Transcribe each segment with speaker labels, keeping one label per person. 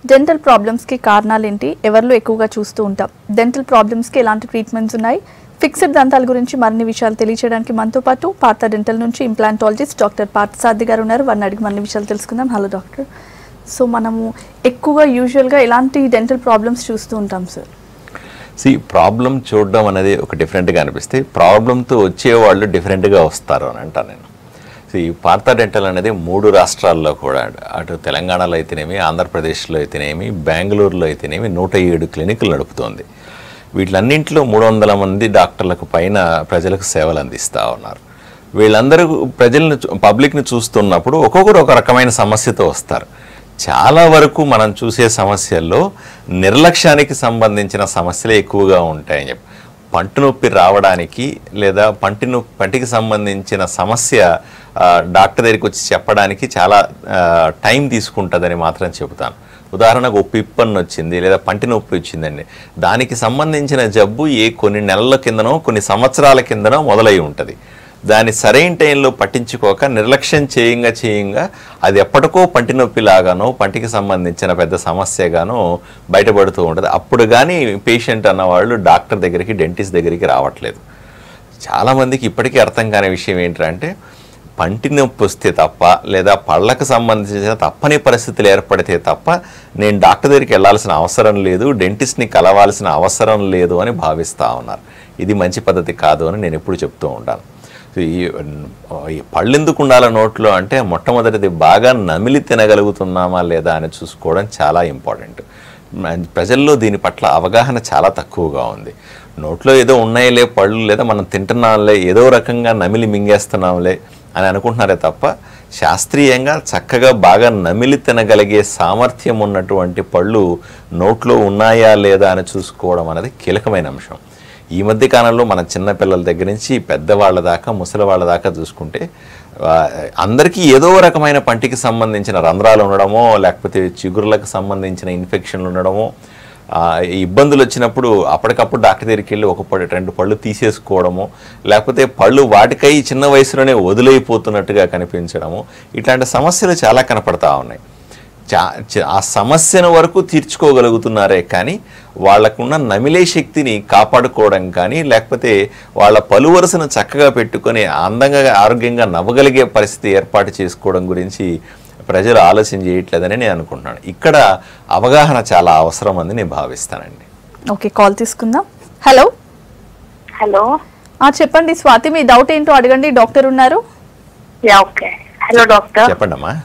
Speaker 1: Dental ప్రాబ్లమ్స్కి కారణాలు ఏంటి ఎవరిలో ఎక్కువగా చూస్తూ ఉంటాం డెంటల్ ప్రాబ్లమ్స్కి ఎలాంటి ట్రీట్మెంట్స్ ఉన్నాయి ఫిక్స్డ్ దంతాల గురించి మరిన్ని విషయాలు తెలియచేయడానికి మనతో పాటు పాత డెంటల్ నుంచి ఇంప్లాంటాలజిస్ట్ డాక్టర్ పార్థసారథి గారు ఉన్నారు వారిని అడిగి మరిన్ని విషయాలు తెలుసుకుందాం హలో డాక్టర్ సో మనము ఎక్కువగా యూజువల్గా ఎలాంటి డెంటల్ ప్రాబ్లమ్స్ చూస్తూ ఉంటాం సార్
Speaker 2: సి ప్రాబ్లం చూడడం అనేది ఒక డిఫరెంట్గా అనిపిస్తే ప్రాబ్లంతో వచ్చేవాళ్ళు డిఫరెంట్గా వస్తారు అని అంటాను నేను సో ఈ పార్థ డెంటల్ అనేది మూడు రాష్ట్రాల్లో కూడా అటు తెలంగాణలో అయితేనేమి ఆంధ్రప్రదేశ్లో అయితేనేమి బెంగళూరులో అయితేనేమి నూట ఏడు క్లినిక్లు నడుపుతోంది వీటిలన్నింటిలో మూడు వందల మంది డాక్టర్లకు పైన ప్రజలకు సేవలు అందిస్తూ ఉన్నారు వీళ్ళందరూ ప్రజలను చూ- పబ్లిక్ని చూస్తున్నప్పుడు ఒక్కొక్కరు ఒక రకమైన సమస్యతో వస్తారు చాలా వరకు మనం చూసే సమస్యల్లో నిర్లక్ష్యానికి సంబంధించిన సమస్యలే ఎక్కువగా ఉంటాయని చెప్పి పంటి నొప్పి రావడానికి లేదా పంటి నొప్పి పంటికి సంబంధించిన సమస్య ఆ, డాక్టర్ దగ్గరికి వచ్చి చెప్పడానికి చాలా ఆ, టైం తీసుకుంటుందని మాత్రం చెబుతాను ఉదాహరణకు ఒక పిప్పన్ను వచ్చింది లేదా పంటి నొప్పి వచ్చిందండి దానికి సంబంధించిన జబ్బు ఏ కొన్ని నెలల కిందనో కొన్ని సంవత్సరాల కిందనో మొదలై ఉంటుంది దాన్ని సరైన టైంలో పట్టించుకోక నిర్లక్ష్యం చేయంగా చేయంగా అది ఎప్పటికో పంటి నొప్పి లాగానో పంటికి సంబంధించిన పెద్ద సమస్యగానో బయటపడుతూ ఉంటుంది అప్పుడు కానీ పేషెంట్ అన్నవాళ్ళు డాక్టర్ దగ్గరికి డెంటిస్ట్ దగ్గరికి రావట్లేదు చాలామందికి ఇప్పటికీ అర్థం కాని విషయం ఏంటంటే పంటి నొప్పి వస్తే తప్ప లేదా పళ్ళకు సంబంధించిన తప్పని పరిస్థితులు ఏర్పడితే తప్ప నేను డాక్టర్ దగ్గరికి వెళ్ళాల్సిన అవసరం లేదు డెంటిస్ట్ని కలవాల్సిన అవసరం లేదు అని భావిస్తూ ఉన్నారు ఇది మంచి పద్ధతి కాదు అని నేను ఎప్పుడు చెప్తూ ఉంటాను సో ఈ ఈ పళ్ళు ఎందుకు ఉండాలి నోట్లో అంటే మొట్టమొదటిది బాగా నమిలి తినగలుగుతున్నామా లేదా అని చూసుకోవడం చాలా ఇంపార్టెంట్ మ- ప్రజల్లో దీని పట్ల అవగాహన చాలా తక్కువగా ఉంది నోట్లో ఏదో ఉన్నాయిలే పళ్ళు లేదా మనం తింటున్నాంలే ఏదో రకంగా నమిలి మింగేస్తున్నాంలే అని అనుకుంటున్నారే తప్ప శాస్త్రీయంగా చక్కగా బాగా నమిలి తినగలిగే సామర్థ్యం ఉన్నటువంటి పళ్ళు నోట్లో ఉన్నాయా లేదా అని చూసుకోవడం అనేది కీలకమైన అంశం ఈ మధ్య కాలంలో మన చిన్నపిల్లల దగ్గర నుంచి పెద్దవాళ్ళ దాకా ముసలి వాళ్ళ దాకా చూసుకుంటే ఆ, అందరికీ ఏదో రకమైన పంటికి సంబంధించిన రంధ్రాలు ఉండడమో లేకపోతే చిగురులకు సంబంధించిన ఇన్ఫెక్షన్లు ఉండడమో ఆ, ఈ ఇబ్బందులు వచ్చినప్పుడు అప్పటికప్పుడు డాక్టర్ దగ్గరికి వెళ్ళి ఒక పళ్ళు రెండు పళ్ళు తీసేసుకోవడము లేకపోతే పళ్ళు వాటికై చిన్న వయసులోనే వదిలైపోతున్నట్టుగా కనిపించడము ఇట్లాంటి సమస్యలు చాలా కనపడతా ఉన్నాయి చా చ- ఆ సమస్యను వరకు తీర్చుకోగలుగుతున్నారే కానీ వాళ్ళకున్న నమిలే శక్తిని కాపాడుకోవడం కానీ లేకపోతే వాళ్ళ పలువరుసను చక్కగా పెట్టుకొని అందంగా ఆరోగ్యంగా నవ్వగలిగే పరిస్థితి ఏర్పాటు చేసుకోవడం గురించి ప్రజలు ఆలోచన చేయట్లేదని నేను అనుకుంటున్నాను ఇక్కడ అవగాహన చాలా అవసరం అని నేను భావిస్తానండి
Speaker 1: ఓకే కాల్ తీసుకుందాం హలో
Speaker 3: హలో
Speaker 1: ఆ, చెప్పండి స్వాతి మీ డౌట్ ఏంటో అడగండి డాక్టర్ ఉన్నారు
Speaker 3: యా ఓకే హలో డాక్టర్
Speaker 2: చెప్పండి అమ్మా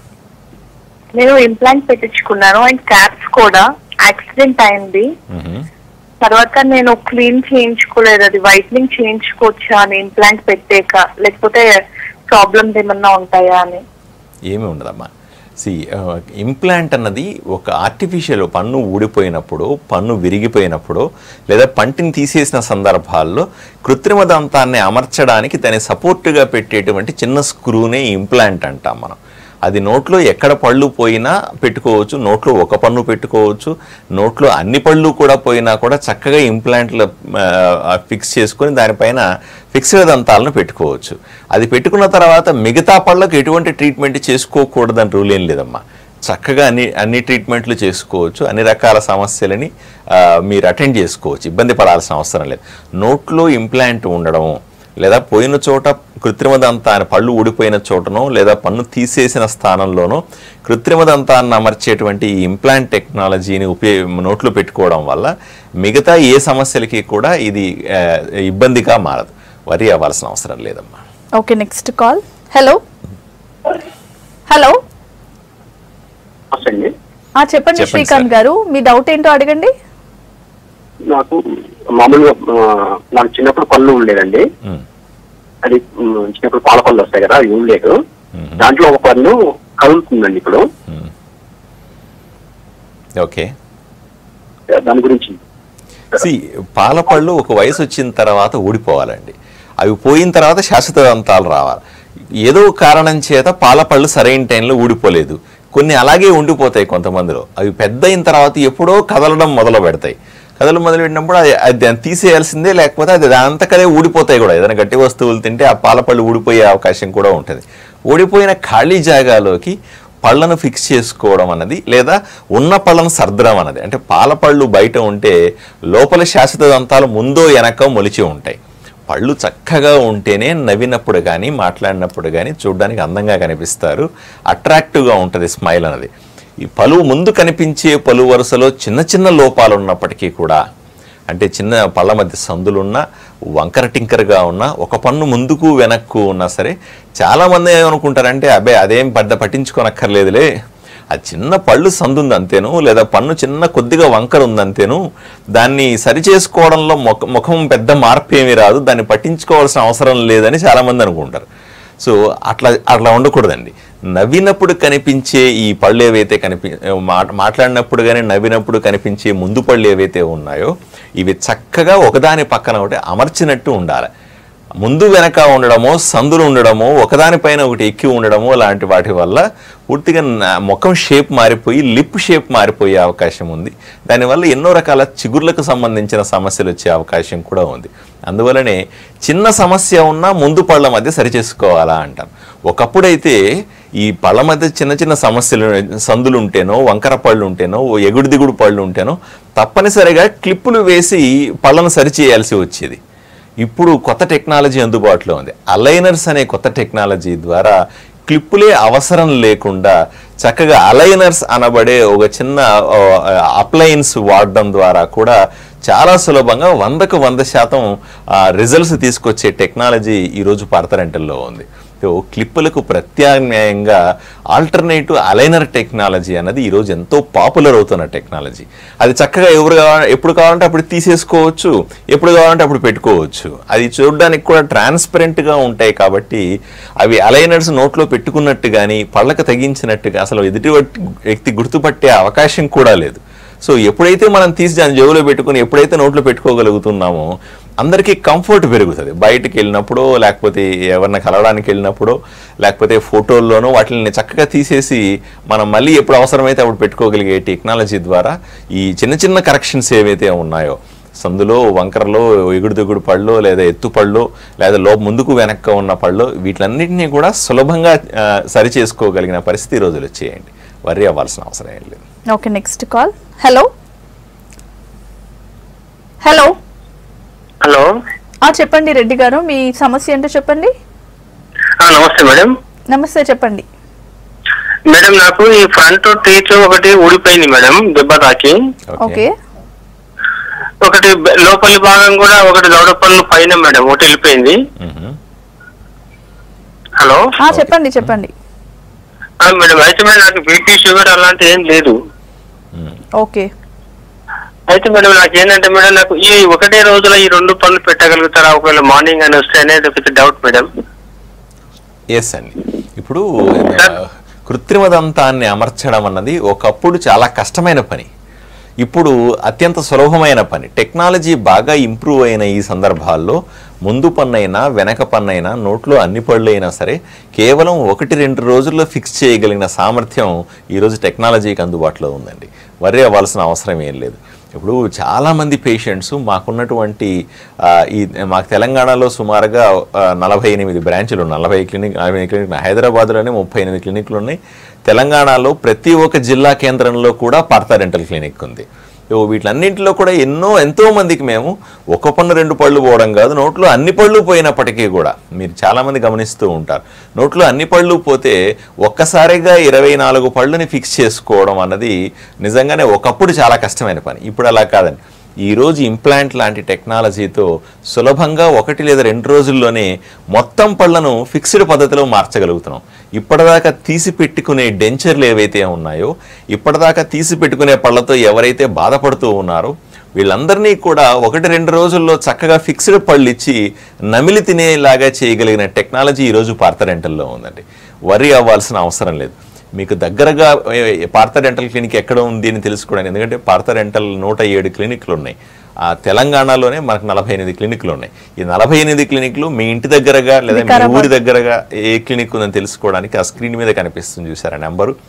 Speaker 3: నేను ఇంప్లాంట్ పెట్టించుకున్నాను అండ్ క్యాప్స్ కూడా యాక్సిడెంట్ అయింది
Speaker 2: మ్మ్.
Speaker 3: తర్వాత నేను క్లీన్ చేయించుకోలేదు అది వైట్నింగ్ చేయించుకోవచ్చా అని ఇంప్లాంట్ పెట్టాక లేకపోతే ప్రాబ్లమ్స్ ఏమన్నా ఉంటాయా అని
Speaker 2: ఏమీ ఉండదమ్మా సి ఇంప్లాంట్ అన్నది ఒక ఆర్టిఫిషియల్ పన్ను ఊడిపోయినప్పుడు పన్ను విరిగిపోయినప్పుడు లేదా పంటిని తీసేసిన సందర్భాల్లో కృత్రిమ దంతాన్ని అమర్చడానికి దాని సపోర్టుగా పెట్టేటువంటి చిన్న స్క్రూనే ఇంప్లాంట్ అంటాం మనం అది నోట్లో ఎక్కడ పళ్ళు పోయినా పెట్టుకోవచ్చు నోట్లో ఒక పన్ను పెట్టుకోవచ్చు నోట్లో అన్ని పళ్ళు కూడా పోయినా కూడా చక్కగా ఇంప్లాంట్లు ఫిక్స్ చేసుకొని దానిపైన ఫిక్స్డ్ దంతాలను పెట్టుకోవచ్చు అది పెట్టుకున్న తర్వాత మిగతా పళ్ళకు ఎటువంటి ట్రీట్మెంట్ చేసుకోకూడదని రూల్ ఏం లేదమ్మా చక్కగా అన్ని అన్ని ట్రీట్మెంట్లు చేసుకోవచ్చు అన్ని రకాల సమస్యలని ఆ, మీరు అటెండ్ చేసుకోవచ్చు ఇబ్బంది పడాల్సిన అవసరం లేదు నోట్లో ఇంప్లాంట్ ఉండడము లేదా పోయిన చోట కృత్రిమ దంతాన్ని పళ్ళు ఊడిపోయిన చోటనో లేదా పన్ను తీసేసిన స్థానంలోనో కృత్రిమ దంతాన్ని అమర్చేటువంటి ఈ ఇంప్లాంట్ టెక్నాలజీని ఉపయోగ నోట్లో పెట్టుకోవడం వల్ల మిగతా ఏ సమస్యలకి కూడా ఇది ఆ, ఇబ్బందిగా మారదు వరి అవ్వాల్సిన అవసరం లేదమ్మా
Speaker 1: okay next call hello hello
Speaker 4: అండి
Speaker 1: ఆ, చెప్పండి
Speaker 2: చెప్పండి,
Speaker 1: శ్రీకాంత్
Speaker 2: సార్.
Speaker 1: గారు మీ డౌట్ ఏంటో అడగండి
Speaker 4: నాకు మామూలుగా ఆ, నాకు చిన్నప్పుడు పళ్ళు ఉండేదండి
Speaker 2: ఉమ్,
Speaker 4: అది ఉమ్, చిన్నప్పుడు పాల పళ్ళు వస్తాయి కదా అవి ఉండలేదు
Speaker 2: మ్మ్.
Speaker 4: దాంట్లో ఒక పన్ను కదులుతుందండి ఇప్పుడు
Speaker 2: ఉమ్. ఓకే
Speaker 4: దాని గురించి
Speaker 2: సి పాలపళ్ళు ఒక వయసు వచ్చిన తర్వాత ఊడిపోవాలండి అవి పోయిన తర్వాత శాశ్వత దంతాలు రావాలి ఏదో కారణం చేత పాలపళ్ళు సరైన టైంలో ఊడిపోలేదు కొన్ని అలాగే ఉండిపోతాయి కొంతమందిలో అవి పెద్ద అయిన తర్వాత ఎప్పుడో కదలడం మొదలు పెడతాయి కదలు మొదలు పెట్టినప్పుడు అది అది దాన్ని తీసేయాల్సిందే లేకపోతే అది దాంతకదే ఊడిపోతాయి కూడా ఏదైనా గట్టి వస్తువులు తింటే ఆ పాలపళ్ళు ఊడిపోయే అవకాశం కూడా ఉంటుంది ఊడిపోయిన ఖాళీ జాగాలోకి పళ్ళను ఫిక్స్ చేసుకోవడం అన్నది లేదా ఉన్న పళ్ళను సర్దడం అన్నది అంటే పాల పళ్ళు బయట ఉంటే లోపల శాశ్వత దంతాలు ముందో వెనక మొలిచి ఉంటాయి పళ్ళు చక్కగా ఉంటేనే నవ్వినప్పుడు కానీ మాట్లాడినప్పుడు కానీ చూడడానికి అందంగా కనిపిస్తారు అట్రాక్టివ్గా ఉంటుంది స్మైల్ అనేది ఈ పలు ముందు కనిపించే పలు వరుసలో చిన్న చిన్న లోపాలు ఉన్నప్పటికీ కూడా అంటే చిన్న పళ్ళ మధ్య సందులున్నా వంకర టింకరగా ఉన్నా ఒక పన్ను ముందుకు వెనక్కు ఉన్నా సరే చాలామంది ఏమనుకుంటారంటే అబ్బే అదేం పెద్ద పట్టించుకోనక్కర్లేదులే ఆ చిన్న పళ్ళు సందుంది అంతేను లేదా పన్ను చిన్న కొద్దిగా వంకర ఉంది అంతేను దాన్ని సరి చేసుకోవడంలో ముఖ ముఖం పెద్ద మార్పు ఏమీ రాదు దాన్ని పట్టించుకోవాల్సిన అవసరం లేదని చాలామంది అనుకుంటారు సో అట్లా అట్లా ఉండకూడదండి నవ్వినప్పుడు కనిపించే ఈ పళ్ళు ఏవైతే కనిపి మాట మాట్లాడినప్పుడు కానీ నవ్వినప్పుడు కనిపించే ముందు పళ్ళు ఏవైతే ఉన్నాయో ఇవి చక్కగా ఒకదాని పక్కన ఒకటి అమర్చినట్టు ఉండాలి ముందు వెనక ఉండడమో సందులు ఉండడమో ఒకదానిపైన ఒకటి ఎక్కి ఉండడమో లాంటి వాటి వల్ల పూర్తిగా నా- ముఖం షేప్ మారిపోయి లిప్ షేప్ మారిపోయే అవకాశం ఉంది దానివల్ల ఎన్నో రకాల చిగుర్లకు సంబంధించిన సమస్యలు వచ్చే అవకాశం కూడా ఉంది అందువలనే చిన్న సమస్య ఉన్నా ముందు పళ్ళ మధ్య సరిచేసుకోవాలా అంటారు ఒకప్పుడైతే ఈ పళ్ళ మధ్య చిన్న చిన్న సమస్యలు సందులు ఉంటేనో వంకర పళ్ళు ఉంటేనో ఓ ఎగుడు దిగుడు పళ్ళు ఉంటేనో తప్పనిసరిగా క్లిప్పులు వేసి పళ్ళను సరిచేయాల్సి వచ్చేది ఇప్పుడు కొత్త టెక్నాలజీ అందుబాటులో ఉంది అలైనర్స్ అనే కొత్త టెక్నాలజీ ద్వారా క్లిప్పులే అవసరం లేకుండా చక్కగా అలైనర్స్ అనబడే ఒక చిన్న అప్లయన్స్ వాడడం ద్వారా కూడా చాలా సులభంగా వందకు వంద శాతం రిజల్ట్స్ తీసుకొచ్చే టెక్నాలజీ ఈరోజు పార్థరెంటల్లో ఉంది సో క్లిప్పులకు ప్రత్యామ్నాయంగా ఆల్టర్నేటివ్ అలైనర్ టెక్నాలజీ అన్నది ఈరోజు ఎంతో పాపులర్ అవుతున్న టెక్నాలజీ అది చక్కగా ఎవరు కావాల ఎప్పుడు కావాలంటే అప్పుడు తీసేసుకోవచ్చు ఎప్పుడు కావాలంటే అప్పుడు పెట్టుకోవచ్చు అది చూడడానికి కూడా ట్రాన్స్పరెంట్గా ఉంటాయి కాబట్టి అవి అలైనర్స్ నోట్లో పెట్టుకున్నట్టు కానీ పళ్ళకు తగ్గించినట్టుగా అసలు ఎదుటి వ్యక్తి గుర్తుపట్టే అవకాశం కూడా లేదు సో ఎప్పుడైతే మనం తీసి దాని జేబులో పెట్టుకుని ఎప్పుడైతే నోట్లో పెట్టుకోగలుగుతున్నామో అందరికీ కంఫర్ట్ పెరుగుతుంది బయటికి వెళ్ళినప్పుడు లేకపోతే ఎవరిని కలవడానికి వెళ్ళినప్పుడు లేకపోతే ఫోటోల్లోనూ వాటిని చక్కగా తీసేసి మనం మళ్ళీ ఎప్పుడు అవసరమైతే అప్పుడు పెట్టుకోగలిగే టెక్నాలజీ ద్వారా ఈ చిన్న చిన్న కరెక్షన్స్ ఏవైతే ఉన్నాయో సందులో వంకరలో ఎగుడు దిగుడు పళ్ళు లేదా ఎత్తు పళ్ళు లేదా లో ముందుకు వెనక్క ఉన్న పళ్ళు వీటిలన్నింటినీ కూడా సులభంగా ఆ, సరి చేసుకోగలిగిన పరిస్థితి ఈ రోజులు వచ్చేయండి వరి అవ్వాల్సిన అవసరం ఏం లేదు
Speaker 1: okay next call hello hello
Speaker 5: hello
Speaker 1: ఆ చెప్పండి రెడ్డి గారు మీ సమస్య ఏంటో చెప్పండి
Speaker 5: ఆ, నమస్తే మేడం
Speaker 1: నమస్తే చెప్పండి
Speaker 5: మేడం నాకు ఈ ఫ్రంట్ టీత్ ఒకటి ఊడిపోయింది మేడం దెబ్బ తాకి
Speaker 1: ఓకే
Speaker 5: ఒకటి బె- లోపలి భాగం కూడా ఒకటి దవడ పళ్ళు పైన మేడం ఒకటి వెళ్ళిపోయింది
Speaker 2: మ్మ్.
Speaker 5: హలో
Speaker 1: ఆ చెప్పండి చెప్పండి
Speaker 5: ఆ, మేడం అయితే మేడం నాకు బీపీ షుగర్ అలాంటి ఏం లేదు
Speaker 2: మ్మ్.
Speaker 1: ఓకే
Speaker 5: అయితే మేడం నాకు ఏంటంటే మేడం నాకు ఈ ఒకటే రోజులో ఈ రెండు పనులు పెట్టగలుగుతారా ఒకవేళ మార్నింగ్ అని వస్తే అనేది ఒక డౌట్ మేడం
Speaker 2: ఎస్ అండి ఇప్పుడు ఆ, కృత్రిమ దంతాన్ని అమర్చడం అన్నది ఒకప్పుడు చాలా కష్టమైన పని ఇప్పుడు అత్యంత సులభమైన పని టెక్నాలజీ బాగా ఇంప్రూవ్ అయిన ఈ సందర్భాల్లో ముందు పన్నైనా వెనక పన్నైనా నోట్లో అన్ని పళ్ళు అయినా సరే కేవలం ఒకటి రెండు రోజుల్లో ఫిక్స్ చేయగలిగిన సామర్థ్యం ఈరోజు టెక్నాలజీకి అందుబాటులో ఉందండి వరి అవ్వాల్సిన అవసరం ఏం లేదు ఇప్పుడు చాలామంది పేషెంట్స్ మాకున్నటువంటి ఆ, ఈ మాకు తెలంగాణలో సుమారుగా ఆ, నలభై ఎనిమిది బ్రాంచులు ఉన్నాయి నలభై క్లినిక్ నలభై క్లినిక్ హైదరాబాద్లోనే ముప్పై ఎనిమిది క్లినిక్లు ఉన్నాయి తెలంగాణలో ప్రతి ఒక్క జిల్లా కేంద్రంలో కూడా పార్థా డెంటల్ క్లినిక్ ఉంది సో వీటిలన్నింటిలో కూడా ఎన్నో ఎంతో మందికి మేము ఒక పన్ను రెండు పళ్ళు పోవడం కాదు నోట్లో అన్ని పళ్ళు పోయినప్పటికీ కూడా మీరు చాలామంది గమనిస్తూ ఉంటారు నోట్లో అన్ని పళ్ళు పోతే ఒక్కసారిగా ఇరవై నాలుగు పళ్ళుని ఫిక్స్ చేసుకోవడం అన్నది నిజంగానే ఒకప్పుడు చాలా కష్టమైన పని ఇప్పుడు అలా కాదండి ఈరోజు ఇంప్లాంట్ లాంటి టెక్నాలజీతో సులభంగా ఒకటి లేదా రెండు రోజుల్లోనే మొత్తం పళ్ళను ఫిక్స్డ్ పద్ధతిలో మార్చగలుగుతున్నాం ఇప్పటిదాకా తీసి పెట్టుకునే డెంచర్లు ఏవైతే ఉన్నాయో ఇప్పటిదాకా తీసి పెట్టుకునే పళ్ళతో ఎవరైతే బాధపడుతూ ఉన్నారో వీళ్ళందరినీ కూడా ఒకటి రెండు రోజుల్లో చక్కగా ఫిక్స్డ్ పళ్ళు ఇచ్చి నమిలి తినేలాగా చేయగలిగిన టెక్నాలజీ ఈరోజు పార్థరెంటల్లో ఉందండి వరి అవ్వాల్సిన అవసరం లేదు మీకు దగ్గరగా ఏ, పార్థ డెంటల్ క్లినిక్ ఎక్కడ ఉంది అని తెలుసుకోవడానికి ఎందుకంటే పార్థ డెంటల్ నూట ఏడు క్లినిక్లు ఉన్నాయి ఆ తెలంగాణలోనే మనకు నలభై ఎనిమిది క్లినిక్లు ఉన్నాయి ఈ నలభై ఎనిమిది క్లినిక్లు మీ ఇంటి దగ్గరగా లేదా మీ
Speaker 1: వికారాబాద్.
Speaker 2: ఊరి దగ్గరగా ఏ క్లినిక్ ఉందని తెలుసుకోవడానికి ఆ స్క్రీన్ మీద కనిపిస్తుంది చూసారా number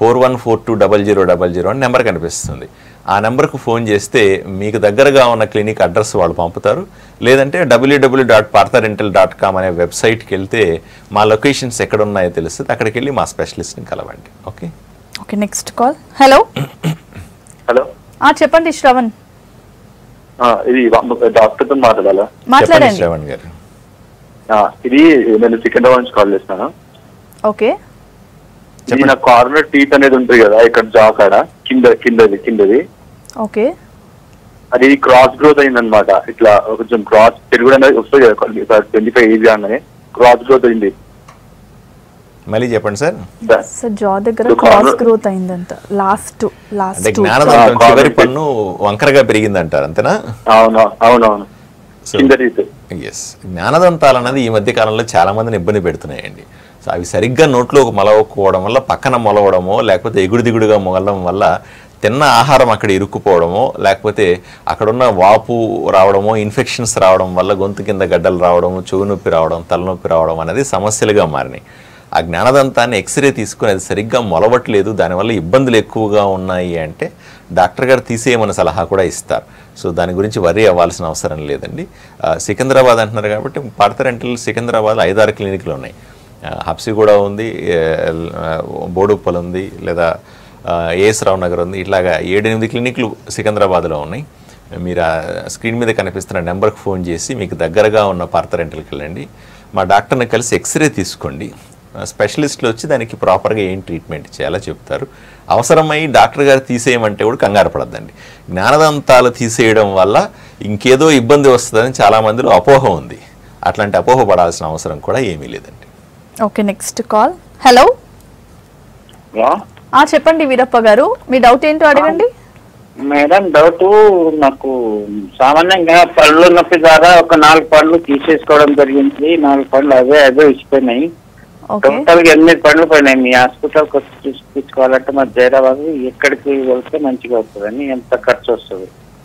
Speaker 2: four one four two double zero double zero అని నెంబర్ కనిపిస్తుంది ఆ నెంబర్కు ఫోన్ చేస్తే మీకు దగ్గరగా ఉన్న క్లినిక్ అడ్రస్ వాళ్ళు పంపుతారు లేదంటే డబ్ల్యూడబ్ల్యూ డాట్ పార్థరెంటల్ డాట్ కామ్ అనే వెబ్సైట్కి వెళ్తే మా లొకేషన్స్ ఎక్కడ ఉన్నాయో తెలుస్తుంది అక్కడికి వెళ్ళి మా స్పెషలిస్ట్ని కలవండి okay
Speaker 1: okay next call hello
Speaker 4: hello
Speaker 1: ఆ చెప్పండి శ్రవణ్
Speaker 4: ఆ, ఇది డాక్టర్తో మాట్లాడాలా
Speaker 2: చెప్పండి
Speaker 1: మాట్లాడండి
Speaker 2: శ్రవణ్ గారు
Speaker 4: ఆ, ఇది నేను సికింద్రాబాద్ నుంచి కాల్ చేస్తున్నాను
Speaker 1: ఓకే
Speaker 4: ఇది నా కార్నర్ టీత్ అనేది ఉంటుంది కదా ఇక్కడ జా కాడ కింద కిందది కిందది
Speaker 1: ఓకే
Speaker 4: అది క్రాస్ గ్రోత్ అయిందనమాట ఇట్లా కొంచెం క్రాస్ పెరుగుడు అనేది వస్తుంది కదా ట్వంటీ ఫైవ్ ఏజ్ కానీ క్రాస్ గ్రోత్ అయింది
Speaker 2: మళ్ళీ చెప్పండి సార్
Speaker 4: దా-
Speaker 1: సార్ జా దగ్గర
Speaker 4: ఇప్పుడు
Speaker 1: క్రాస్
Speaker 4: corner-
Speaker 1: గ్రోత్ అయిందంట లాస్ట్
Speaker 2: అంటే
Speaker 1: లాస్ట్
Speaker 2: జ్ఞానదంతం
Speaker 4: ఆ,
Speaker 2: చివరి
Speaker 4: correct.
Speaker 2: పన్ను వంకరగా పెరిగిందంటారు అంతేనా
Speaker 4: అవును అవునవును
Speaker 2: So-
Speaker 4: కింద టీత్
Speaker 2: ఎస్ జ్ఞానదంతాలు అన్నది ఈ మధ్య కాలంలో చాలా మందిని ఇబ్బంది పెడుతున్నాయండి సో అవి సరిగ్గా నోట్లోకి మొలవకపోవడం వల్ల పక్కన మొలవడమో లేకపోతే ఎగుడు దిగుడుగా మొగలడం వల్ల తిన్న ఆహారం అక్కడ ఇరుక్కుపోవడమో లేకపోతే అక్కడున్న వాపు రావడమో ఇన్ఫెక్షన్స్ రావడం వల్ల గొంతు కింద గడ్డలు రావడం చెవు నొప్పి రావడం తలనొప్పి రావడం అనేది సమస్యలుగా మారినాయి ఆ జ్ఞానదంతాన్ని ఎక్స్రే తీసుకుని అది సరిగ్గా మొలవట్లేదు దానివల్ల ఇబ్బందులు ఎక్కువగా ఉన్నాయి అంటే డాక్టర్ గారు తీసేయమని సలహా కూడా ఇస్తారు సో దాని గురించి వరీ అవ్వాల్సిన అవసరం లేదండి ఆ, సికింద్రాబాద్ అంటున్నారు కాబట్టి పార్థరెంటల్ సికింద్రాబాద్ ఐదారు క్లినిక్లు ఉన్నాయి ఆ, హబ్సి కూడా ఉంది ఆ, బోడుప్పల్ ఉంది లేదా ఆ, ఏఎస్ రావు నగర్ ఉంది ఇట్లాగా ఏడెనిమిది క్లినిక్లు సికింద్రాబాద్లో ఉన్నాయి మీరు ఆ స్క్రీన్ మీద కనిపిస్తున్న నెంబర్కి ఫోన్ చేసి మీకు దగ్గరగా ఉన్న పార్థరెంటల్కి వెళ్ళండి మా డాక్టర్ని కలిసి ఎక్స్రే తీసుకోండి స్పెషలిస్టులు వచ్చి దానికి ప్రాపర్గా ఏం ట్రీట్మెంట్ చేయాలో చెప్తారు అవసరమై డాక్టర్ గారు తీసేయమంటే కూడా కంగారు పడద్దండి జ్ఞానదంతాలు తీసేయడం వల్ల ఇంకేదో ఇబ్బంది వస్తుందని చాలా మందిలో అపోహ ఉంది అట్లాంటి అపోహ పడాల్సిన అవసరం కూడా ఏమీ లేదండి
Speaker 1: ఓకే నెక్స్ట్ కాల్ హలో ఆ చెప్పండి వీరప్ప గారు మీ డౌట్ ఏంటో అడగండి
Speaker 6: మేడం డౌట్ నాకు సామాన్యంగా పళ్ళు నొప్పి ద్వారా ఒక నాలుగు పళ్ళు తీసేసుకోవడం జరిగింది నాలుగు పళ్ళు అవే అవే ఇచ్చిపోయినాయి
Speaker 1: ఓకే
Speaker 6: టోటల్ గా ఎనిమిది పళ్ళు పోయినాయి మీ హాస్పిటల్కి వచ్చి చూపించుకోవాలంటే మరి జైరాబాద్ ఎక్కడికి వెళ్తే మంచిగా వస్తుందని ఎంత ఖర్చు వస్తుంది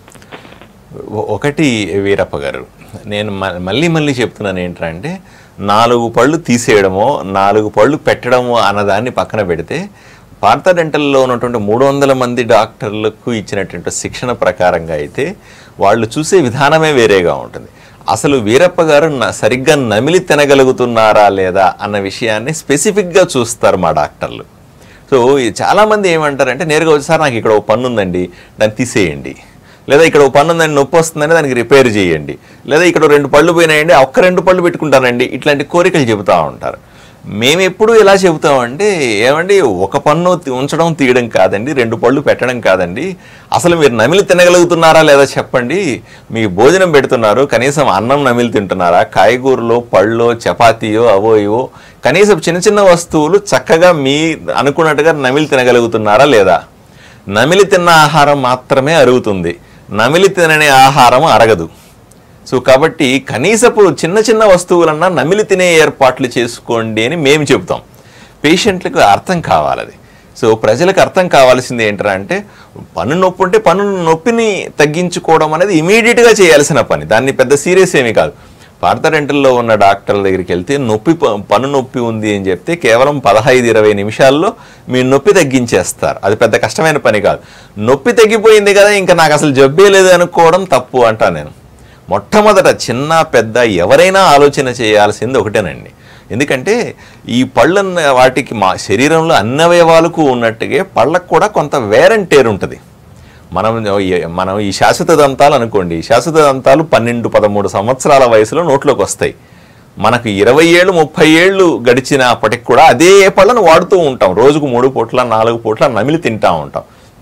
Speaker 2: ఒ- ఒకటి వీరప్ప గారు నేను మ- మళ్ళీ మళ్ళీ చెప్తున్నాను ఏంటంటే నాలుగు పళ్ళు తీసేయడమో నాలుగు పళ్ళు పెట్టడమో అన్నదాన్ని పక్కన పెడితే పార్థ డెంటల్లో ఉన్నటువంటి మూడు వందల మంది డాక్టర్లకు ఇచ్చినటువంటి శిక్షణ ప్రకారంగా అయితే వాళ్ళు చూసే విధానమే వేరేగా ఉంటుంది అసలు వీరప్ప గారు న- సరిగ్గా నమిలి తినగలుగుతున్నారా లేదా అన్న విషయాన్ని స్పెసిఫిక్గా చూస్తారు మా డాక్టర్లు సో ఈ చాలామంది ఏమంటారంటే నేరుగా వచ్చి సార్ నాకు ఇక్కడ ఒక పన్ను ఉందండి దాన్ని తీసేయండి లేదా ఇక్కడ ఒక పన్ను ఉందండి నొప్పి వస్తుందని దానికి రిపేర్ చేయండి లేదా ఇక్కడ రెండు పళ్ళు పోయినాయండి ఆ ఒక్క రెండు పళ్ళు పెట్టుకుంటానండి ఇట్లాంటి కోరికలు చెబుతూ ఉంటారు మేము ఎప్పుడు ఎలా చెబుతామంటే ఏమండి ఒక పన్ను తి- ఉంచడం తీయడం కాదండి రెండు పళ్ళు పెట్టడం కాదండి అసలు మీరు నమిలి తినగలుగుతున్నారా లేదా చెప్పండి మీకు భోజనం పెడుతున్నారు కనీసం అన్నం నమిలి తింటున్నారా కాయగూరలో పళ్ళో చపాతీయో అవో ఇవో కనీసం చిన్న చిన్న వస్తువులు చక్కగా మీ అనుకున్నట్టుగా నమిలి తినగలుగుతున్నారా లేదా నమిలి తిన్న ఆహారం మాత్రమే అరుగుతుంది నమిలి తినని ఆహారం అరగదు సో కాబట్టి కనీసపు చిన్న చిన్న వస్తువులన్నా నమిలి తినే ఏర్పాట్లు చేసుకోండి అని మేము చెబుతాం పేషెంట్లకు అర్థం కావాలి అది సో ప్రజలకు అర్థం కావాల్సింది ఏంటంటే అంటే పన్ను నొప్పి ఉంటే పన్ను నొప్పిని తగ్గించుకోవడం అనేది ఇమీడియట్గా చేయాల్సిన పని దాన్ని పెద్ద సీరియస్ ఏమీ కాదు పార్థ డెంటల్లో ఉన్న డాక్టర్ల దగ్గరికి వెళ్తే నొప్పి ప- పన్ను నొప్పి ఉంది అని చెప్తే కేవలం పదహైదు ఇరవై నిమిషాల్లో మీ నొప్పి తగ్గించేస్తారు అది పెద్ద కష్టమైన పని కాదు నొప్పి తగ్గిపోయింది కదా ఇంకా నాకు అసలు జబ్బే లేదు అనుకోవడం తప్పు అంటా నేను మొట్టమొదట చిన్న పెద్ద ఎవరైనా ఆలోచన చేయాల్సింది ఒకటేనండి ఎందుకంటే ఈ పళ్ళన్న వాటికి మా శరీరంలో అన్ని అవయవాలకు ఉన్నట్టుగా పళ్ళకు కూడా కొంత వేరంటేరు ఉంటుంది మనం ఈ- మనం ఈ శాశ్వత దంతాలు అనుకోండి ఈ శాశ్వత దంతాలు పన్నెండు పదమూడు సంవత్సరాల వయసులో నోట్లోకి వస్తాయి మనకు ఇరవై ఏళ్ళు ముప్పై ఏళ్ళు గడిచినప్పటికి కూడా అదే పళ్ళను వాడుతూ ఉంటాం రోజుకు మూడు పూట్ల నాలుగు పూట్ల నమిలి తింటా ఉంటాం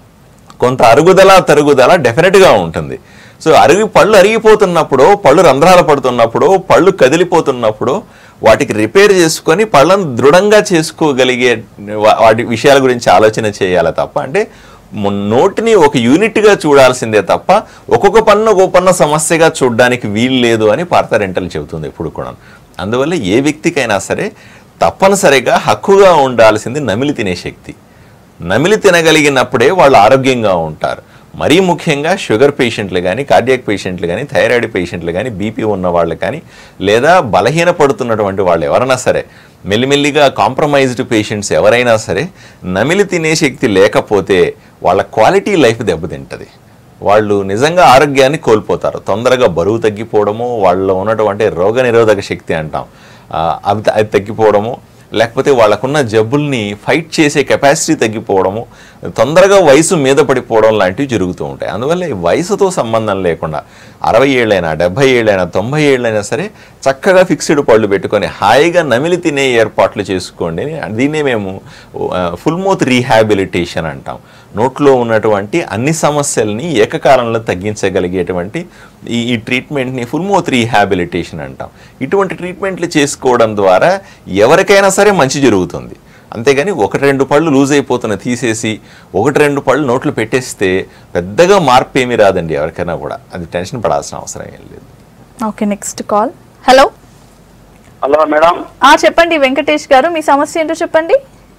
Speaker 2: కొంత అరుగుదల తరుగుదల డెఫినెట్గా ఉంటుంది సో అరిగి పళ్ళు అరిగిపోతున్నప్పుడు పళ్ళు రంధ్రాలు పడుతున్నప్పుడు పళ్ళు కదిలిపోతున్నప్పుడు వాటికి రిపేర్ చేసుకొని పళ్ళను దృఢంగా చేసుకోగలిగే వా- వాటి విషయాల గురించి ఆలోచన చేయాలి తప్ప అంటే ము- నోటిని ఒక యూనిట్గా చూడాల్సిందే తప్ప ఒక్కొక్క పన్ను ఒక్కొక్క పన్ను సమస్యగా చూడడానికి వీలు లేదు అని పార్థ రెంటల్ చెబుతుంది ఎప్పుడు కూడా అందువల్ల ఏ వ్యక్తికైనా సరే తప్పనిసరిగా హక్కుగా ఉండాల్సింది నమిలి తినే శక్తి నమిలి తినగలిగినప్పుడే వాళ్ళు ఆరోగ్యంగా ఉంటారు మరీ ముఖ్యంగా షుగర్ పేషెంట్లు కానీ కార్డియాక్ పేషెంట్లు కానీ థైరాయిడ్ పేషెంట్లు కానీ బీపీ ఉన్న వాళ్ళు కానీ లేదా బలహీన పడుతున్నటువంటి వాళ్ళు ఎవరైనా సరే మెల్లిమెల్లిగా కాంప్రమైజ్డ్ పేషెంట్స్ ఎవరైనా సరే నమిలి తినే శక్తి లేకపోతే వాళ్ళ క్వాలిటీ లైఫ్ దెబ్బతింటది వాళ్ళు నిజంగా ఆరోగ్యాన్ని కోల్పోతారు తొందరగా బరువు తగ్గిపోవడము వాళ్ళలో ఉన్నటువంటి రోగ నిరోధక శక్తి అంటాం ఆ, అవి అది తగ్గిపోవడము లేకపోతే వాళ్ళకున్న జబ్బుల్ని ఫైట్ చేసే కెపాసిటీ తగ్గిపోవడము తొందరగా వయసు మీద పడిపోవడం లాంటివి జరుగుతూ ఉంటాయి అందువల్ల ఈ వయసుతో సంబంధం లేకుండా అరవై ఏళ్ళైనా డెబ్బై ఏళ్ళైనా తొంభై ఏళ్ళైనా సరే చక్కగా ఫిక్స్డ్ పళ్ళు పెట్టుకొని హాయిగా నమిలి తినే ఏర్పాట్లు చేసుకోండి దీన్నే మేము ఫుల్ మౌత్ రీహాబిలిటేషన్ అంటాం నోట్లో ఉన్నటువంటి అన్ని సమస్యల్ని ఏకకాలంలో తగ్గించగలిగేటువంటి ఈ ఈ ట్రీట్మెంట్ని ఫుల్ మౌత్ రీహాబిలిటేషన్ అంటాం ఇటువంటి ట్రీట్మెంట్లు చేసుకోవడం ద్వారా ఎవరికైనా సరే మంచి జరుగుతుంది అంతేగాని ఒకటి రెండు పళ్ళు లూజ్ అయిపోతున్న తీసేసి ఒకటి రెండు పళ్ళు నోట్లు పెట్టేస్తే పెద్దగా మార్పు ఏమీ రాదండి ఎవరికైనా కూడా అది టెన్షన్ పడాల్సిన అవసరం ఏం లేదు
Speaker 1: okay next call hello
Speaker 6: hello madam
Speaker 1: ఆ చెప్పండి వెంకటేష్ గారు మీ సమస్య ఏంటో చెప్పండి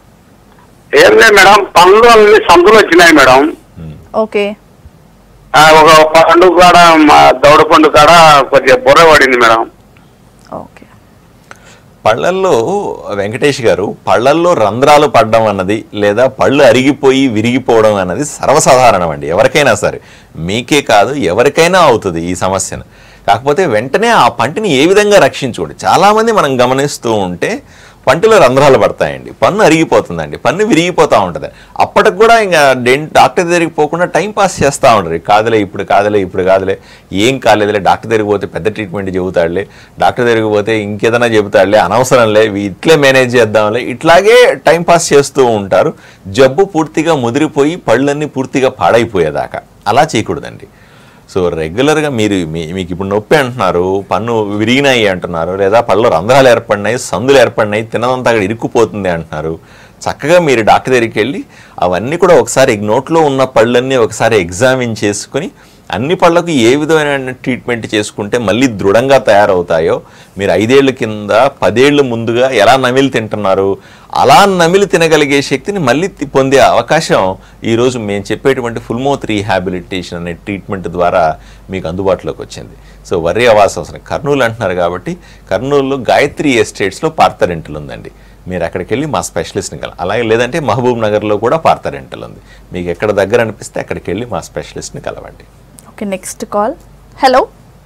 Speaker 6: ఏం లేదు మేడం పనులు అన్ని సందులు వచ్చినాయి మేడం
Speaker 1: ఓకే
Speaker 6: ఆ, ఒక పండు కాడ మా దౌడ పండు కాడ కొద్దిగా బుర్ర పడింది మేడం
Speaker 1: ఓకే
Speaker 2: పళ్ళల్లో వెంకటేష్ గారు పళ్ళల్లో రంధ్రాలు పడడం అన్నది లేదా పళ్ళు అరిగిపోయి విరిగిపోవడం అన్నది సర్వసాధారణం అండి ఎవరికైనా సరే మీకే కాదు ఎవరికైనా అవుతుంది ఈ సమస్యను కాకపోతే వెంటనే ఆ పంటిని ఏ విధంగా రక్షించుకోండి చాలామంది మనం గమనిస్తూ ఉంటే పంటిలో రంధ్రాలు పడతాయండి పన్ను అరిగిపోతుందండి పన్ను విరిగిపోతూ ఉంటుంది అప్పటికి కూడా ఇంకా డెంట్ డాక్టర్ దగ్గరికి పోకుండా టైం పాస్ చేస్తూ ఉంటారు కాదులే ఇప్పుడు కాదులే ఇప్పుడు కాదులే ఏం కాలేదులే డాక్టర్ దగ్గరికి పోతే పెద్ద ట్రీట్మెంట్ చెబుతాడులే డాక్టర్ దగ్గరికి పోతే ఇంకేదైనా చెబుతాడులే అనవసరంలే ఇవి ఇట్లే మేనేజ్ చేద్దాంలే ఇట్లాగే టైం పాస్ చేస్తూ ఉంటారు జబ్బు పూర్తిగా ముదిరిపోయి పళ్ళన్నీ పూర్తిగా పాడైపోయేదాకా అలా చేయకూడదండి సో రెగ్యులర్గా మీరు మీ- మీకు ఇప్పుడు నొప్పి అంటున్నారు పన్ను విరిగినాయి అంటున్నారు లేదా పళ్ళు రంధ్రాలు ఏర్పడినాయి సందులు ఏర్పడినాయి తినదంతా అక్కడ ఇరుక్కుపోతుంది అంటున్నారు చక్కగా మీరు డాక్టర్ దగ్గరికి వెళ్ళి అవన్నీ కూడా ఒకసారి నోట్లో ఉన్న పళ్ళన్నీ ఒకసారి ఎగ్జామిన్ చేసుకుని అన్ని పళ్ళకు ఏ విధమైన ట్రీట్మెంట్ చేసుకుంటే మళ్ళీ దృఢంగా తయారవుతాయో మీరు ఐదేళ్ల కింద పదేళ్ళు ముందుగా ఎలా నమిలి తింటున్నారు అలా నమిలి తినగలిగే శక్తిని మళ్ళీ తి- పొందే అవకాశం ఈరోజు మేము చెప్పేటువంటి ఫుల్ మౌత్ రీహాబిలిటేషన్ అనే ట్రీట్మెంట్ ద్వారా మీకు అందుబాటులోకి వచ్చింది సో వర్రీ అవ్వాల్సిన అవసరం కర్నూలు అంటున్నారు కాబట్టి కర్నూలులో గాయత్రి ఎస్టేట్స్లో పార్థరెంటల్ ఉందండి మీరు అక్కడికి వెళ్ళి మా స్పెషలిస్ట్ని కల అలాగే లేదంటే మహబూబ్ నగర్లో కూడా పార్థరెంటల్ ఉంది మీకు ఎక్కడ దగ్గర అనిపిస్తే అక్కడికి వెళ్ళి మా స్పెషలిస్ట్ని కలవండి
Speaker 1: okay next call hello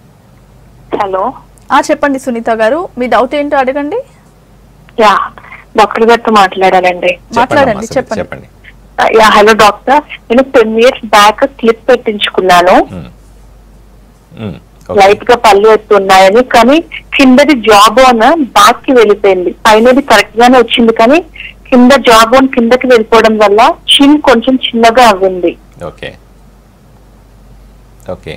Speaker 3: hello
Speaker 1: ఆ చెప్పండి సునీత గారు మీ డౌట్ ఏంటో అడగండి
Speaker 3: యా డాక్టర్ గారితో మాట్లాడాలండి
Speaker 1: మాట్లాడండి,
Speaker 2: అమ్మా,
Speaker 1: చెప్పండి.
Speaker 2: చెప్పండి
Speaker 3: యా హలో డాక్టర్ నేను టెన్ ఇయర్స్ బ్యాక్ క్లిప్ పెట్టించుకున్నాను
Speaker 2: మ్మ్. ఓకే.
Speaker 3: లైట్ గా పళ్ళు ఎత్తున్నాయని కానీ కిందది జాబ్ ఓన్ బ్యాక్ కి వెళ్ళిపోయింది పైనది కరెక్ట్ గానే వచ్చింది కానీ కింద జాబ్ ఓన్ కిందకి వెళ్ళిపోవడం వల్ల చిన్ కొంచెం చిన్నగా అవ్వింది
Speaker 2: ఓకే ఓకే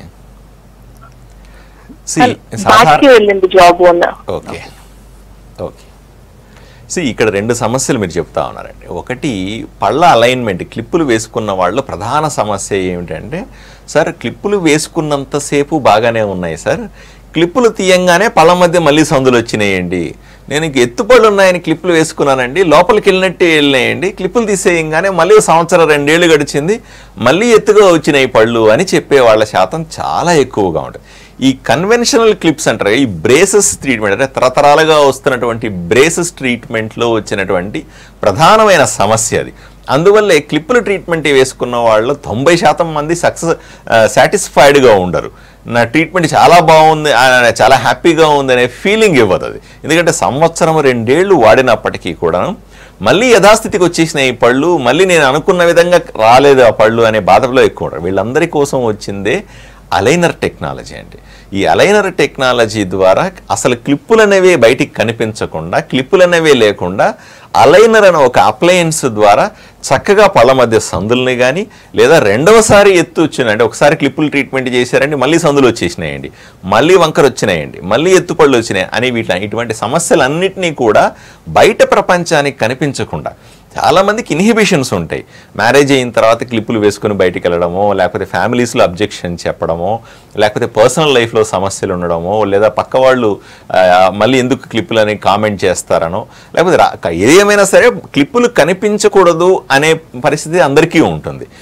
Speaker 2: See,
Speaker 3: బ్యాక్
Speaker 2: సాధారణ
Speaker 3: కి వెళ్ళింది జాబ్ ఓన్
Speaker 2: ఓకే ఓకే సో ఇక్కడ రెండు సమస్యలు మీరు చెప్తా ఉన్నారండి ఒకటి పళ్ళ అలైన్మెంట్ క్లిప్పులు వేసుకున్న వాళ్ళు ప్రధాన సమస్య ఏమిటంటే సార్ క్లిప్పులు వేసుకున్నంతసేపు బాగానే ఉన్నాయి సార్ క్లిప్పులు తీయంగానే పళ్ళ మధ్య మళ్ళీ సందులు వచ్చినాయండి నేను ఇంక ఎత్తుపళ్ళు ఉన్నాయని క్లిప్పులు వేసుకున్నానండి లోపలికి వెళ్ళినట్టే వెళ్ళినాయండి క్లిప్పులు తీసేయంగానే మళ్ళీ సంవత్సరం రెండేళ్ళు గడిచింది మళ్ళీ ఎత్తుగా వచ్చినాయి పళ్ళు అని చెప్పే వాళ్ళ శాతం చాలా ఎక్కువగా ఉంటుంది ఈ కన్వెన్షనల్ క్లిప్స్ అంటారు కదా, ఈ బ్రేసెస్ ట్రీట్మెంట్ అంటే తరతరాలుగా వస్తున్నటువంటి బ్రేసెస్ ట్రీట్మెంట్లో వచ్చినటువంటి ప్రధానమైన సమస్య అది అందువల్లే క్లిప్పుల ట్రీట్మెంట్ వేసుకున్న వాళ్ళు తొంభై శాతం మంది సక్సెస్ సాటిస్ఫైడ్గా ఉండరు నా ట్రీట్మెంట్ చాలా బాగుంది ఆ, చాలా హ్యాపీగా ఉంది అనే ఫీలింగ్ ఇవ్వదు అది ఎందుకంటే సంవత్సరం రెండేళ్లు వాడినప్పటికీ కూడా మళ్ళీ యథాస్థితికి వచ్చేసిన ఈ పళ్ళు మళ్ళీ నేను అనుకున్న విధంగా రాలేదు ఆ పళ్ళు అనే బాధలో ఎక్కువ ఉంటారు వీళ్ళందరి కోసం వచ్చిందే అలైనర్ టెక్నాలజీ అండి ఈ అలైనర్ టెక్నాలజీ ద్వారా అసలు క్లిప్పులు అనేవి బయటికి కనిపించకుండా క్లిప్పులు అనేవి లేకుండా అలైనర్ అనే ఒక అప్లయన్స్ ద్వారా చక్కగా పళ్ళ మధ్య సందుల్ని కానీ లేదా రెండవసారి ఎత్తు వచ్చిన అంటే ఒకసారి క్లిప్పులు ట్రీట్మెంట్ చేశారండి మళ్ళీ సందులు వచ్చేసినాయండి మళ్ళీ వంకర వచ్చినాయండి మళ్ళీ ఎత్తుపళ్ళు వచ్చినాయి అని వీటి ఇటువంటి సమస్యలన్నింటినీ కూడా బయట ప్రపంచానికి కనిపించకుండా చాలా మందికి ఇన్హిబిషన్స్ ఉంటాయి మ్యారేజ్ అయిన తర్వాత క్లిప్పులు వేసుకుని బయటికి వెళ్ళడమో లేకపోతే ఫ్యామిలీస్లో అబ్జెక్షన్ చెప్పడమో లేకపోతే పర్సనల్ లైఫ్లో సమస్యలు ఉండడమో లేదా పక్క వాళ్ళు ఆ, మళ్ళీ ఎందుకు క్లిప్పులు అని కామెంట్ చేస్తారనో లేకపోతే రా- ఏదేమైనా సరే క్లిప్పులు కనిపించకూడదు అనే పరిస్థితి అందరికీ ఉంటుంది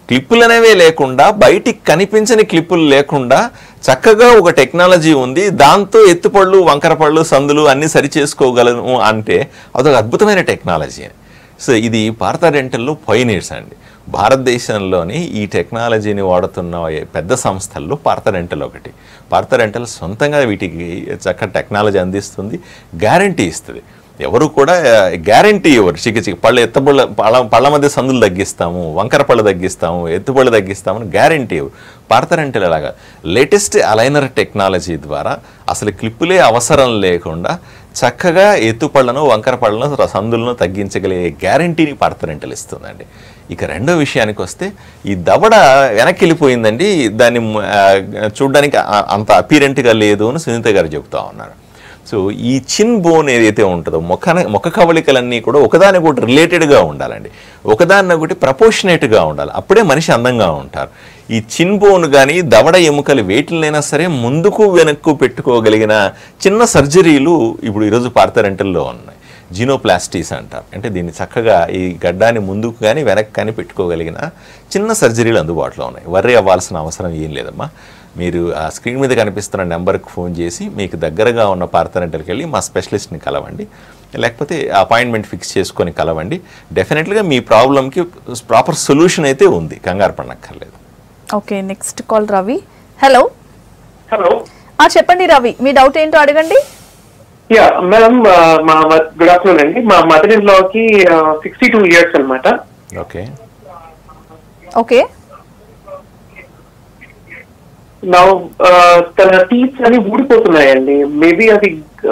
Speaker 2: క్లిప్పులు అనేవే లేకుండా బయటికి కనిపించని క్లిప్పులు లేకుండా చక్కగా ఒక టెక్నాలజీ ఉంది దాంతో ఎత్తుపళ్ళు వంకరపళ్ళు సందులు అన్నీ సరి చేసుకోగలను అంటే అదొక అద్భుతమైన టెక్నాలజీ సో ఇది భారత డెంటల్లో పైనీర్స్ అండి భారతదేశంలోని ఈ టెక్నాలజీని వాడుతున్న పెద్ద సంస్థల్లో భారత డెంటల్ ఒకటి భారత డెంటల్ సొంతంగా వీటికి చక్కటి టెక్నాలజీ అందిస్తుంది గ్యారంటీ ఇస్తుంది ఎవరు కూడా గ్యారంటీ ఇవ్వరు చికిత్స పళ్ళు ఎత్తపళ్ళ పళ్ళ పళ్ళ మధ్య సందులు తగ్గిస్తాము వంకర పళ్ళు తగ్గిస్తాము ఎత్తుపళ్ళు తగ్గిస్తామని గ్యారంటీ ఇవ్వరు భారత డెంటల్ అలాగా లేటెస్ట్ అలైనర్ టెక్నాలజీ ద్వారా అసలు క్లిప్పులే అవసరం లేకుండా చక్కగా ఎత్తుపళ్ళను వంకర పళ్ళను సందులను తగ్గించగలిగే గ్యారంటీని భారత డెంటల్ ఇస్తుందండి ఇక రెండో విషయానికి వస్తే ఈ దవడ వెనక్కి వెళ్ళిపోయిందండి దాన్ని ఆ, చూడ్డానికి ఆ- అంత అపీరెంట్గా లేదు అని సునీత గారు చెబుతా ఉన్నారు సో ఈ చిన్ బోన్ ఏదైతే ఉంటుందో ముఖ ముఖ కవళికలన్నీ కూడా ఒకదానికి ఒకటి రిలేటెడ్గా ఉండాలండి ఒకదాన్ని ఒకటి ప్రపోర్షనేట్గా ఉండాలి అప్పుడే మనిషి అందంగా ఉంటారు ఈ చిన్ బోన్ కానీ దవడ ఎముకలు వేటినైనా సరే ముందుకు వెనక్కు పెట్టుకోగలిగిన చిన్న సర్జరీలు ఇప్పుడు ఈరోజు పార్థరెంటల్లో ఉన్నాయి జీనోప్లాస్టీస్ అంటారు అంటే దీన్ని చక్కగా ఈ గడ్డాన్ని ముందుకు కానీ వెనక్కి కానీ పెట్టుకోగలిగిన చిన్న సర్జరీలు అందుబాటులో ఉన్నాయి వర్రీ అవ్వాల్సిన అవసరం ఏం లేదమ్మా మీరు ఆ స్క్రీన్ మీద కనిపిస్తున్న నెంబర్కి ఫోన్ చేసి మీకు దగ్గరగా ఉన్న పార్థరెంటల్కి వెళ్ళి మా స్పెషలిస్ట్ని కలవండి లేకపోతే అపాయింట్మెంట్ ఫిక్స్ చేసుకొని కలవండి డెఫినెట్గా మీ ప్రాబ్లంకి ప్రాపర్ సొల్యూషన్ అయితే ఉంది కంగారు పడనక్కర్లేదు
Speaker 1: okay next call Ravi hello
Speaker 7: hello
Speaker 1: ఆ చెప్పండి రవి మీ డౌట్ ఏంటో అడగండి
Speaker 7: యా మేడం మా గుడ్ ఆఫ్టర్నూన్ అండి మా మదర్ ఇన్ లాకి సిక్స్టీ టూ ఇయర్స్ అనమాట
Speaker 2: ఓకే
Speaker 1: ఓకే
Speaker 7: నా తన టీత్స్ అని ఊడిపోతున్నాయండి మేబీ అది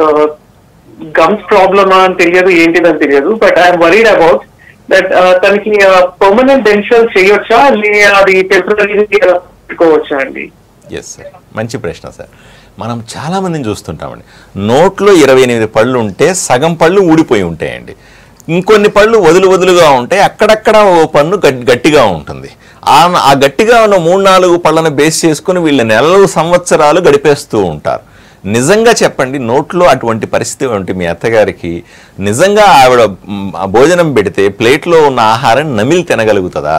Speaker 7: గమ్స్ ప్రాబ్లమా అని తెలియదు ఏంటిదని తెలియదు but I'm worried about that తనకి పర్మనెంట్ డెన్షల్ చేయొచ్చా లే అది టెంపరీ పెట్టుకోవచ్చా అండి
Speaker 2: ఎస్ సార్ మంచి ప్రశ్న సార్ మనం చాలామందిని చూస్తుంటామండి నోట్లో ఇరవై ఎనిమిది పళ్ళు ఉంటే సగం పళ్ళు ఊడిపోయి ఉంటాయండి ఇంకొన్ని పళ్ళు వదులు వదులుగా ఉంటాయి అక్కడక్కడ ఓ పన్ను గట్- గట్టిగా ఉంటుంది ఆ ఆ గట్టిగా ఉన్న మూడు నాలుగు పళ్ళను బేస్ చేసుకుని వీళ్ళ నెలలు సంవత్సరాలు గడిపేస్తూ ఉంటారు నిజంగా చెప్పండి నోట్లో అటువంటి పరిస్థితి ఉంటే మీ అత్తగారికి నిజంగా ఆవిడ మ్, ఆ భోజనం పెడితే ప్లేట్లో ఉన్న ఆహారం నమిలి తినగలుగుతుందా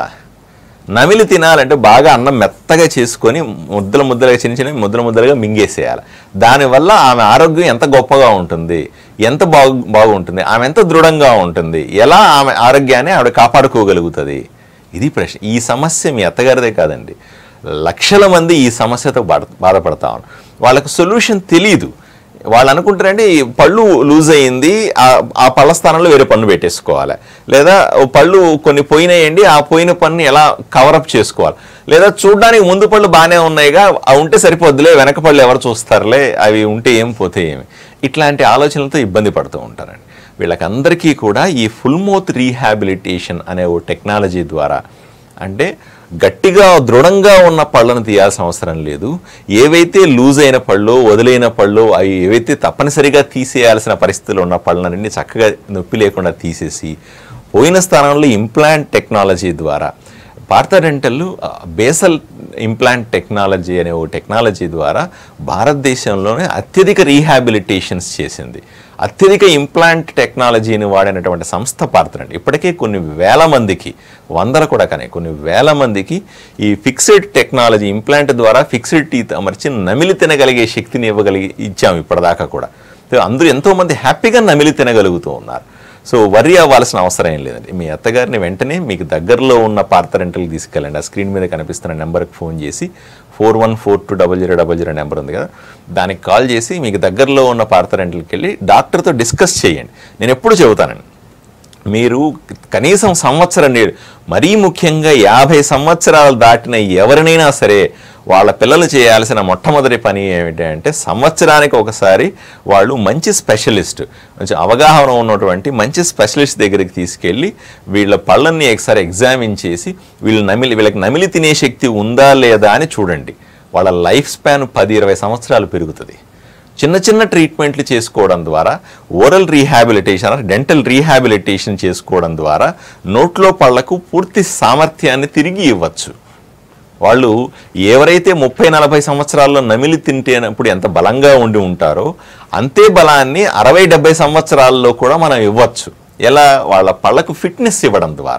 Speaker 2: నమిలి తినాలంటే బాగా అన్నం మెత్తగా చేసుకొని ముద్దలు ముద్దలుగా చిన్న చిన్న ముద్దలు ముద్దలుగా మింగేసేయాలి దానివల్ల ఆమె ఆరోగ్యం ఎంత గొప్పగా ఉంటుంది ఎంత బాగు బాగుంటుంది ఆమె ఎంత దృఢంగా ఉంటుంది ఎలా ఆమె ఆరోగ్యాన్ని ఆవిడ కాపాడుకోగలుగుతుంది ఇది ప్రశ్న ఈ సమస్య మీ అత్తగారిదే కాదండి లక్షల మంది ఈ సమస్యతో బాధ బాధపడతా ఉన్నారు వాళ్ళకు సొల్యూషన్ తెలియదు వాళ్ళు అనుకుంటారంటే ఈ పళ్ళు లూజ్ అయ్యింది ఆ- ఆ పళ్ళ స్థానంలో వేరే పన్ను పెట్టేసుకోవాలి లేదా ఓ పళ్ళు కొన్ని పోయినాయండి ఆ పోయిన పన్ను ఎలా కవరప్ చేసుకోవాలి లేదా చూడడానికి ముందు పళ్ళు బాగానే ఉన్నాయిగా అవి ఉంటే సరిపోద్దులే వెనక పళ్ళు ఎవరు చూస్తారులే అవి ఉంటే ఏం పోతే ఏమి ఇట్లాంటి ఆలోచనలతో ఇబ్బంది పడుతూ ఉంటారండి వీళ్ళకందరికీ కూడా ఈ ఫుల్ మౌత్ రీహాబిలిటేషన్ అనే ఓ టెక్నాలజీ ద్వారా అంటే గట్టిగా దృఢంగా ఉన్న పళ్ళను తీయాల్సిన అవసరం లేదు ఏవైతే లూజ్ అయిన పళ్ళు వదిలైన పళ్ళు అవి ఏవైతే తప్పనిసరిగా తీసేయాల్సిన పరిస్థితులు ఉన్న పళ్ళనన్నీ చక్కగా నొప్పి లేకుండా తీసేసి పోయిన స్థానంలో ఇంప్లాంట్ టెక్నాలజీ ద్వారా భారత డెంటల్ బేసల్ ఇంప్లాంట్ టెక్నాలజీ అనే ఓ టెక్నాలజీ ద్వారా భారతదేశంలోనే అత్యధిక రీహాబిలిటేషన్స్ చేసింది అత్యధిక ఇంప్లాంట్ టెక్నాలజీని వాడినటువంటి సంస్థ భారత డెంటల్ ఇప్పటికే కొన్ని వేల మందికి వందల కూడా కానీ కొన్ని వేల మందికి ఈ ఫిక్స్డ్ టెక్నాలజీ ఇంప్లాంట్ ద్వారా ఫిక్స్డ్ టీత్ అమర్చి నమిలి తినగలిగే శక్తిని ఇవ్వగలిగి ఇచ్చాము ఇప్పటిదాకా కూడా సో అందరూ ఎంతోమంది హ్యాపీగా నమిలి తినగలుగుతూ ఉన్నారు సో వరి అవ్వాల్సిన అవసరం ఏం లేదండి మీ అత్తగారిని వెంటనే మీకు దగ్గరలో ఉన్న పార్త రెంటల్కి తీసుకెళ్ళండి ఆ స్క్రీన్ మీద కనిపిస్తున్న నెంబర్కి ఫోన్ చేసి four one four two double zero double zero number ఉంది కదా దానికి కాల్ చేసి మీకు దగ్గరలో ఉన్న పార్త రెంటల్కి వెళ్ళి డాక్టర్తో డిస్కస్ చేయండి నేను ఎప్పుడు చెబుతానండి మీరు కనీసం సంవత్సరం నీరు మరీ ముఖ్యంగా యాభై సంవత్సరాలు దాటిన ఎవరినైనా సరే వాళ్ళ పిల్లలు చేయాల్సిన మొట్టమొదటి పని ఏమిటంటే సంవత్సరానికి ఒకసారి వాళ్ళు మంచి స్పెషలిస్ట్ మంచి అవగాహన ఉన్నటువంటి మంచి స్పెషలిస్ట్ దగ్గరికి తీసుకెళ్ళి వీళ్ళ పళ్ళని ఒకసారి ఎగ్జామిన్ చేసి వీళ్ళు నమిలి వీళ్ళకి నమిలి తినే శక్తి ఉందా లేదా అని చూడండి వాళ్ళ లైఫ్ స్పాన్ పది ఇరవై సంవత్సరాలు పెరుగుతుంది చిన్న చిన్న ట్రీట్మెంట్లు చేసుకోవడం ద్వారా ఓరల్ రీహాబిలిటేషన్ డెంటల్ రీహాబిలిటేషన్ చేసుకోవడం ద్వారా నోట్లో పళ్లకు పూర్తి సామర్థ్యాన్ని తిరిగి ఇవ్వచ్చు వాళ్ళు ఎవరైతే ముప్పై నలభై సంవత్సరాల్లో నమిలి తింటేనప్పుడు ఎంత బలంగా ఉండి ఉంటారో అంతే బలాన్ని అరవై డెబ్బై సంవత్సరాల్లో కూడా మనం ఇవ్వచ్చు ఎలా వాళ్ళ పళ్ళకు ఫిట్నెస్ ఇవ్వడం ద్వారా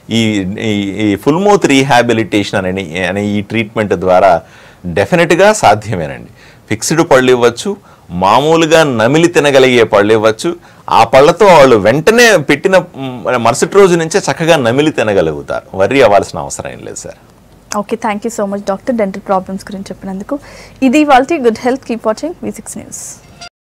Speaker 2: ఈ ఈ- ఈ ఫుల్ మౌత్ రీహాబిలిటేషన్ అనే అనే ఈ ట్రీట్మెంట్ ద్వారా డెఫినెట్గా సాధ్యమేనండి ఫిక్స్డ్ పళ్ళు ఇవ్వచ్చు మామూలుగా నమిలి తినగలిగే పళ్ళు ఇవ్వచ్చు ఆ పళ్ళతో వాళ్ళు వెంటనే పెట్టిన మ్, మరుసటి రోజు నుంచే చక్కగా నమిలి తినగలుగుతారు వర్రీ అవ్వాల్సిన అవసరం ఏం లేదు sir
Speaker 1: okay thank you so much doctor dental problems గురించి చెప్పినందుకు ఇది వాళ్ళ good health keep watching V six news